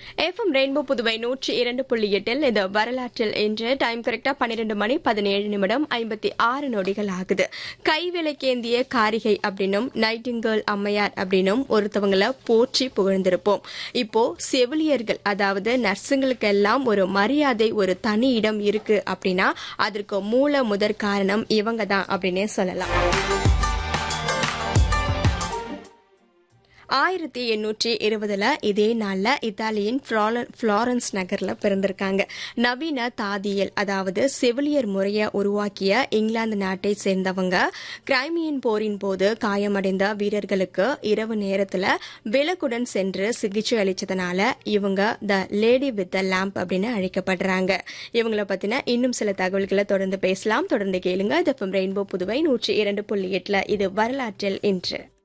FM rainbow Puduvai நூற்றி இரண்டு புள்ளி எட்டில் இது வரலாற்றில் இன்று டைம் கரெக்டா பன்னிரெண்டு மணி பதினேழு நிமிடம் ஐம்பத்தி ஆறு நொடிகள் ஆகுது கைவிளக்கேந்திய காரிகை அப்படின்னும் நைட்டிங்கேர்ள் அம்மையார் அப்படின்னும் ஒருத்தவங்கள போற்றி புகழ்ந்திருப்போம் இப்போ செவிலியர்கள் அதாவது நர்ஸுங்களுக்கெல்லாம் ஒரு மரியாதை ஒரு தனி இடம் இருக்கு அப்படின்னா அதற்கு மூல முதற் காரணம் இவங்க தான் அப்படின்னே சொல்லலாம் ஆயிரத்தி எண்ணூற்றி இருபதுல இதே நாள்ல இத்தாலியின் ஃப்ளார- ஃப்ளாரன்ஸ் நகர்ல பிறந்திருக்காங்க நவீன தாதியல் அதாவது செவிலியர் முறையை உருவாக்கிய இங்கிலாந்து நாட்டை சேர்ந்தவங்க கிரைமியன் போரின் போது காயமடைந்த வீரர்களுக்கு இரவு நேரத்துல விளக்குடன் சென்று சிகிச்சை அளிச்சதுனால இவங்க the lady with the lamp அப்படின்னு அழைக்கப்படுறாங்க இவங்கள பத்தின இன்னும் சில தகவல்களை தொடர்ந்து பேசலாம் தொடர்ந்து கேளுங்க இது ரெயின்போ புதுவை நூற்றி இரண்டு புள்ளி எட்டுல இது வரலாற்றில் இன்று